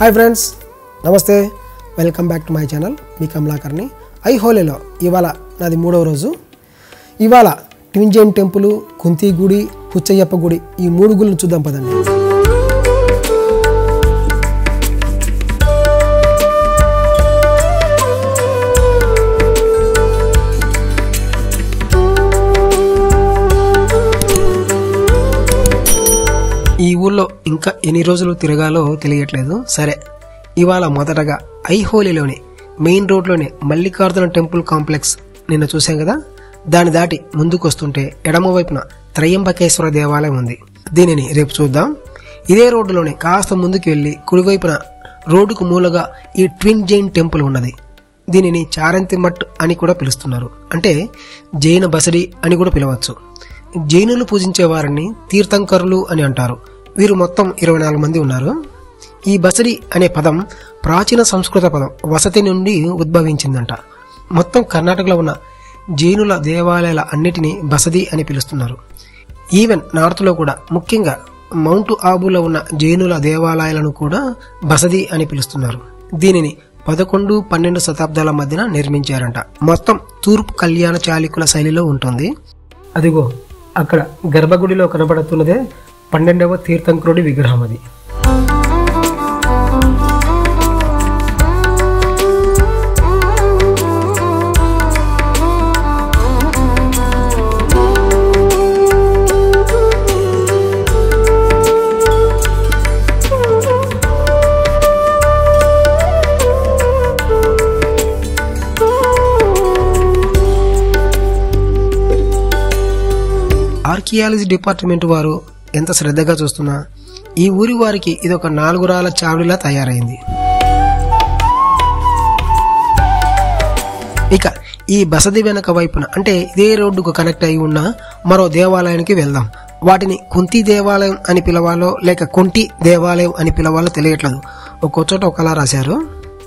hi friends నమస్తే welcome back to my channel మీ కమలాకర్ని ఐ హోలీలో ఇవాళ నాది మూడవ రోజు ఇవాళ ట్వింజైన్ టెంపుల్ కుంతి గుడి పుచ్చయ్యప్ప గుడి ఈ మూడు గుళ్ళు చూద్దాం పదండి ఈ ఊళ్ళో ఇంకా ఎన్ని రోజులు తిరగాలో తెలియట్లేదు సరే ఇవాళ మొదటగా ఐహోలీలోని మెయిన్ రోడ్లోని మల్లికార్జున టెంపుల్ కాంప్లెక్స్ నిన్న చూసాం కదా దాన్ని దాటి ముందుకు వస్తుంటే ఎడమ వైపున త్రయంబకేశ్వర దేవాలయం ఉంది దీనిని రేపు చూద్దాం ఇదే రోడ్డులోనే కాస్త ముందుకు వెళ్ళి కుడివైపున రోడ్డుకు మూలగా ఈ ట్విన్ జైన్ టెంపుల్ ఉన్నది దీనిని చారంతి మట్ అని కూడా పిలుస్తున్నారు అంటే జైన బసడి అని కూడా పిలవచ్చు జైనులు పూజించే వారిని తీర్థంకరులు అని అంటారు వీరు మొత్తం ఇరవై నాలుగు మంది ఉన్నారు ఈ బసడి అనే పదం ప్రాచీన సంస్కృత పదం వసతి నుండి ఉద్భవించిందంట మొత్తం కర్ణాటకలో ఉన్న జైనుల దేవాలయాల అన్నిటినీ బసది అని పిలుస్తున్నారు ఈవెన్ నార్త్లో కూడా ముఖ్యంగా మౌంట్ ఆబులో ఉన్న జైనుల దేవాలయాలను కూడా బసది అని పిలుస్తున్నారు దీనిని పదకొండు పన్నెండు శతాబ్దాల మధ్యన నిర్మించారంట మొత్తం తూర్పు కళ్యాణ చాళుక్యుల శైలిలో ఉంటుంది అదిగో అక్కడ గర్భగుడిలో కనబడుతున్నదే పన్నెండవ తీర్థంకరుడి విగ్రహం అది ఆర్కియాలజీ డిపార్ట్మెంట్ వారు ఎంత శ్రద్ధగా చూస్తున్నా ఈ ఊరి వారికి ఇది ఒక నాలుగు రాళ్ళ చావిడిలా తయారైంది ఇక ఈ బసది వెనక వైపున అంటే ఇదే రోడ్డుకు కనెక్ట్ అయి ఉన్న మరో దేవాలయానికి వెళ్దాం వాటిని కుంతి దేవాలయం అని పిలవాలో లేక కుంటి దేవాలయం అని పిలవాలో తెలియట్లేదు ఒక్కో చోట ఒకలా రాశారు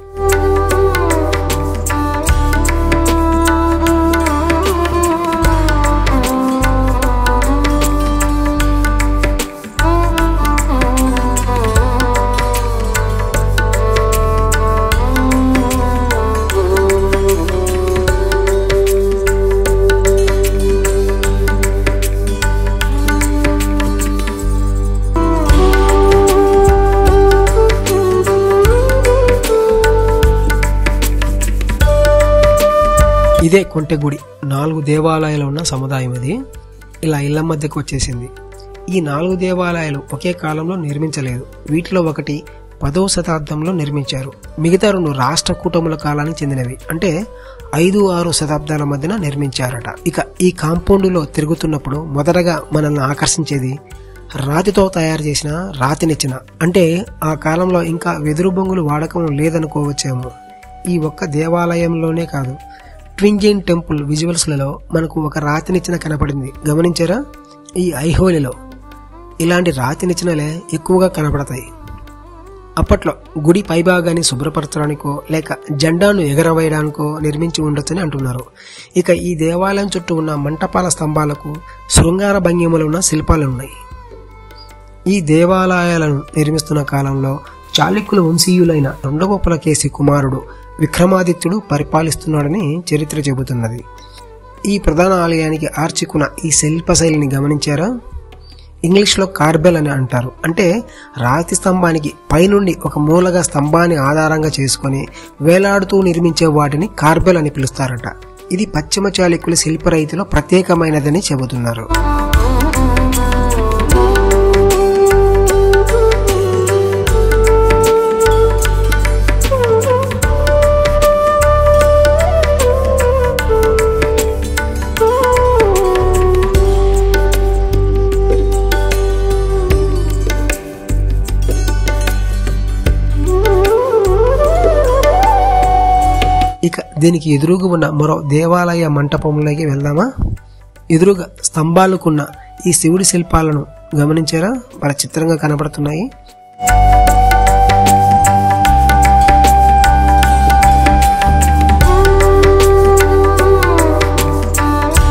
ఇదే కొంటెగుడి నాలుగు దేవాలయాలు ఉన్న సముదాయం ఇది ఇలా ఇళ్ల మధ్యకు వచ్చేసింది ఈ నాలుగు దేవాలయాలు ఒకే కాలంలో నిర్మించలేదు వీటిలో ఒకటి పదవ శతాబ్దంలో నిర్మించారు మిగతా రెండు రాష్ట్ర కూటముల కాలానికి చెందినవి అంటే ఐదు ఆరు శతాబ్దాల మధ్యన నిర్మించారట ఇక ఈ కాంపౌండ్లో తిరుగుతున్నప్పుడు మొదటగా మనల్ని ఆకర్షించేది రాతితో తయారు చేసిన రాతి నిచ్చెన అంటే ఆ కాలంలో ఇంకా వెదురు బొంగులు వాడకం లేదనుకోవచ్చేమో ఈ ఒక్క దేవాలయంలోనే కాదు ట్వింజైన్ టెంపుల్ విజువల్స్లలో మనకు ఒక రాతి నిచ్చెన కనపడింది గమనించారా ఈ ఐహోలిలో ఇలాంటి రాతి నిచ్చెనలే ఎక్కువగా కనపడతాయి అప్పట్లో గుడి పైభాగాన్ని శుభ్రపరచడానికో లేక జెండాను ఎగరవేయడానికో నిర్మించి ఉండొచ్చని అంటున్నారు ఇక ఈ దేవాలయం చుట్టూ ఉన్న మంటపాల స్తంభాలకు శృంగార భంగిమలు ఉన్న శిల్పాలు ఉన్నాయి ఈ దేవాలయాలను నిర్మిస్తున్న కాలంలో చాళుక్యుల వంశీయులైన రెండవ పులకేసి కుమారుడు విక్రమాదిత్యుడు పరిపాలిస్తున్నాడని చరిత్ర చెబుతున్నది ఈ ప్రధాన ఆలయానికి ఆర్చికున్న ఈ శిల్పశైలిని గమనించారా ఇంగ్లీష్లో కార్బెల్ అని అంటారు అంటే రాతి స్తంభానికి పైనుండి ఒక మూలగా స్తంభాన్ని ఆధారంగా చేసుకొని వేలాడుతూ నిర్మించే వాటిని కార్బెల్ అని పిలుస్తారట ఇది పశ్చిమ చాళుక్యుల శిల్పరైతులో ప్రత్యేకమైనదని చెబుతున్నారు ఇక దీనికి ఎదురుగా ఉన్న మరో దేవాలయ మంటపంలోకి వెళ్దామా ఎదురుగా స్తంభాలకున్న ఈ శివుడి శిల్పాలను గమనించారా మన చిత్రంగా కనబడుతున్నాయి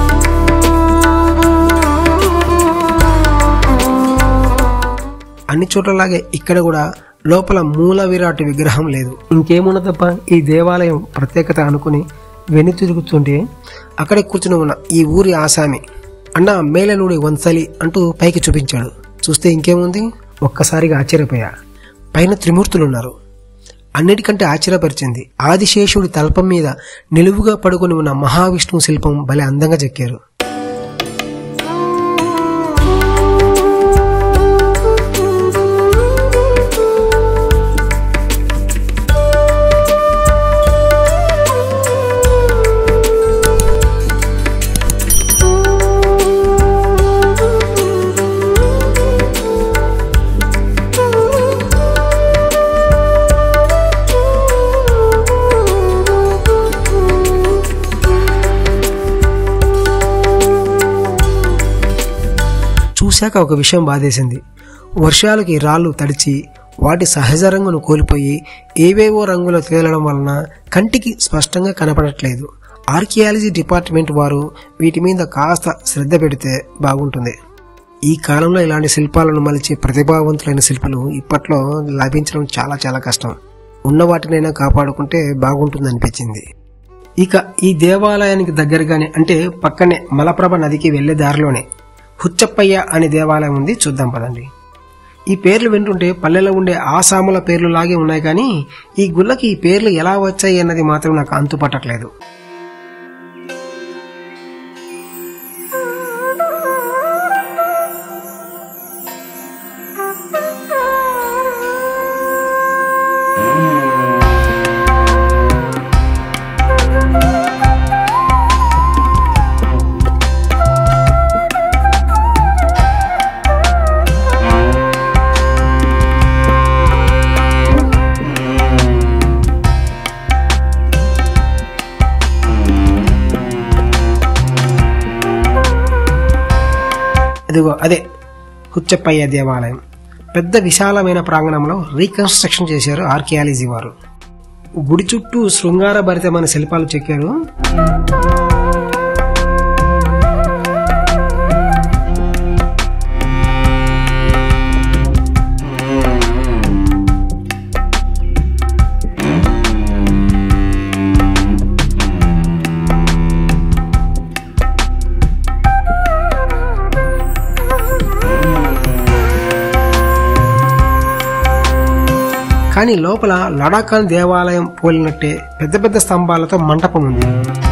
అన్ని చోట్లలాగే ఇక్కడ కూడా లోపల మూల విరాట్ విగ్రహం లేదు ఇంకేమున్నదప్ప ఈ దేవాలయం ప్రత్యేకత అనుకుని వెను తిరుగుతుంటే అక్కడే కూర్చుని ఉన్న ఈ ఊరి ఆసామి అన్న మేలనుడి వంశలి అంటూ పైకి చూపించాడు చూస్తే ఇంకేముంది ఒక్కసారిగా ఆశ్చర్యపోయా పైన త్రిమూర్తులున్నారు అన్నిటికంటే ఆశ్చర్యపరిచింది ఆదిశేషుడి తల్పం మీద నిలువుగా పడుకొని ఉన్న మహావిష్ణువు శిల్పం భలే అందంగా చెక్కారు చూశాక ఒక విషయం బాధేసింది వర్షాలకి రాళ్ళు తడిచి వాటి సహజ రంగును కోల్పోయి ఏవేవో రంగులు తేలడం వలన కంటికి స్పష్టంగా కనపడట్లేదు ఆర్కియాలజీ డిపార్ట్మెంట్ వారు వీటి మీద కాస్త శ్రద్ధ పెడితే బాగుంటుంది ఈ కాలంలో ఇలాంటి శిల్పాలను మలిచే ప్రతిభావంతులైన శిల్పులు ఇప్పట్లో లభించడం చాలా చాలా కష్టం ఉన్న వాటినైనా కాపాడుకుంటే బాగుంటుంది అనిపించింది ఇక ఈ దేవాలయానికి దగ్గరగానే అంటే పక్కనే మలప్రభ నదికి వెళ్లే దారిలోనే హుచ్చప్పయ్య అనే దేవాలయం ఉంది చూద్దాం పదండి ఈ పేర్లు వింటుంటే పల్లెలో ఉండే ఆసాముల పేర్లు లాగే ఉన్నాయి కానీ ఈ గుళ్ళకి ఈ పేర్లు ఎలా వచ్చాయి అన్నది మాత్రం నాకు అంతు పట్టట్లేదు అదిగో అదే హుచ్చప్పయ్య దేవాలయం పెద్ద విశాలమైన ప్రాంగణంలో రీకన్స్ట్రక్షన్ చేశారు ఆర్కియాలజీ వారు గుడి చుట్టూ శృంగార భరితమైన శిల్పాలు చెక్కారు కానీ లోపల లడాఖాన్ దేవాలయం పోలినట్టే పెద్ద పెద్ద స్తంభాలతో మంటపం ఉంది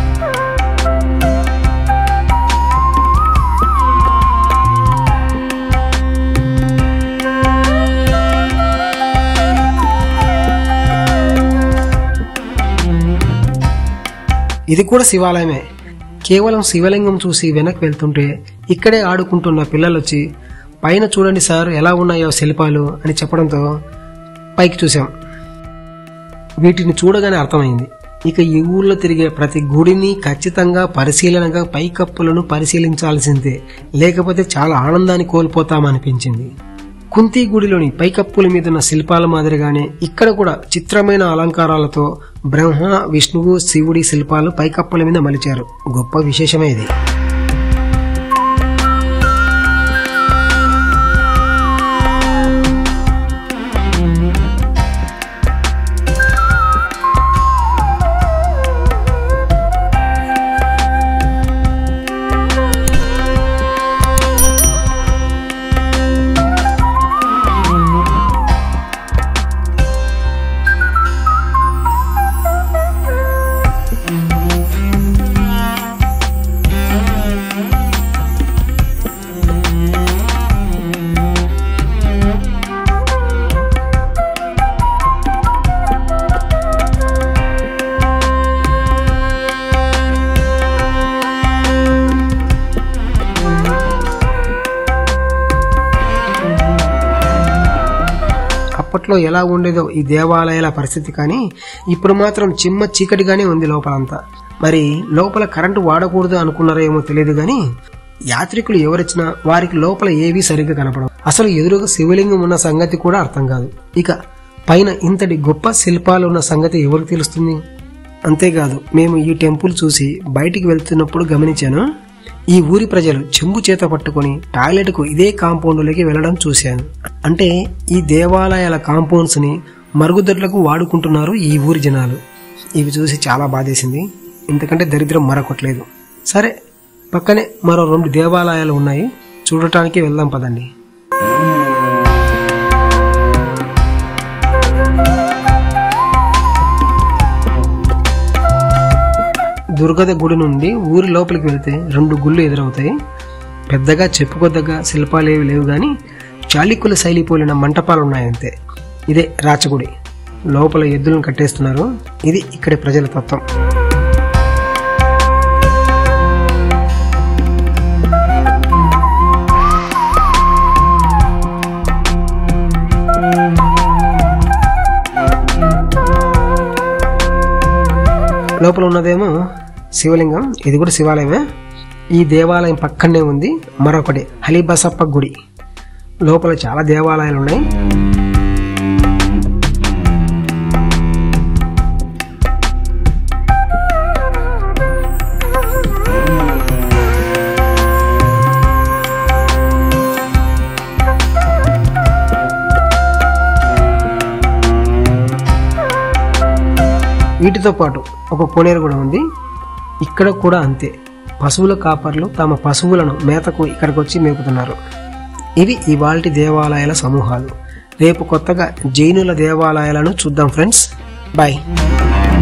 ఇది కూడా శివాలయమే కేవలం శివలింగం చూసి వెనక్కి వెళ్తుంటే ఇక్కడే ఆడుకుంటున్న పిల్లలు వచ్చి పైన చూడండి సార్ ఎలా ఉన్నాయో శిల్పాలు అని చెప్పడంతో పైకి చూసాం వీటిని చూడగానే అర్థమైంది ఇక ఈ ఊర్లో తిరిగే ప్రతి గుడిని ఖచ్చితంగా పరిశీలనగా పైకప్పులను పరిశీలించాల్సిందే లేకపోతే చాలా ఆనందాన్ని కోల్పోతామనిపించింది కుంతి గుడిలోని పైకప్పుల మీద ఉన్న శిల్పాల మాదిరిగానే ఇక్కడ కూడా చిత్రమైన అలంకారాలతో బ్రహ్మ విష్ణువు శివుడి శిల్పాలు పైకప్పుల మీద మలిచారు గొప్ప విశేషమే ఇది అప్పట్లో ఎలా ఉండేదో ఈ దేవాలయాల పరిస్థితి కానీ ఇప్పుడు మాత్రం చిమ్మ చీకటిగానే ఉంది లోపలంతా మరి లోపల కరెంటు వాడకూడదు అనుకున్నారేమో తెలియదు కానీ యాత్రికులు ఎవరొచ్చినా వారికి లోపల ఏవీ సరిగ్గా కనపడవు అసలు ఎదురుగా శివలింగం ఉన్న సంగతి కూడా అర్థం కాదు ఇక పైన ఇంతటి గొప్ప శిల్పాలు ఉన్న సంగతి ఎవరికి తెలుస్తుంది అంతేకాదు మేము ఈ టెంపుల్ చూసి బయటికి వెళ్తున్నప్పుడు గమనించాను ఈ ఊరి ప్రజలు చెంబు చేత పట్టుకొని టాయిలెట్కు ఇదే కాంపౌండ్లోకి వెళ్ళడం చూశాను అంటే ఈ దేవాలయాల కాంపౌండ్స్ని మరుగుదొడ్లకు వాడుకుంటున్నారు ఈ ఊరి జనాలు ఇవి చూసి చాలా బాధేసింది ఇంతకంటే దరిద్రం మరొకట్లేదు సరే పక్కనే మరో రెండు దేవాలయాలు ఉన్నాయి చూడటానికి వెళ్దాం పదండి దుర్గద గుడి నుండి ఊరి లోపలికి వెళ్తే రెండు గుళ్ళు ఎదురవుతాయి పెద్దగా చెప్పుకోదగ్గ శిల్పాలేవి లేవు కానీ చాళుక్యుల శైలి పోలిన మంటపాలు ఉన్నాయంతే ఇదే రాచగుడి లోపల ఎద్దులను కట్టేస్తున్నారు ఇది ఇక్కడి ప్రజల తత్వం లోపల ఉన్నదేమో శివలింగం ఇది కూడా శివాలయమే ఈ దేవాలయం పక్కనే ఉంది మరొకటి హలిబసప్ప గుడి లోపల చాలా దేవాలయాలు ఉన్నాయి వీటితో పాటు ఒక కోనేరు కూడా ఉంది ఇక్కడ కూడా అంతే పశువుల కాపర్లు తమ పశువులను మేతకు ఇక్కడికి వచ్చి మేపుతున్నారు ఇవి ఇవాల్టి దేవాలయాల సమూహాలు రేపు కొత్తగా జైనుల దేవాలయాలను చూద్దాం ఫ్రెండ్స్ బాయ్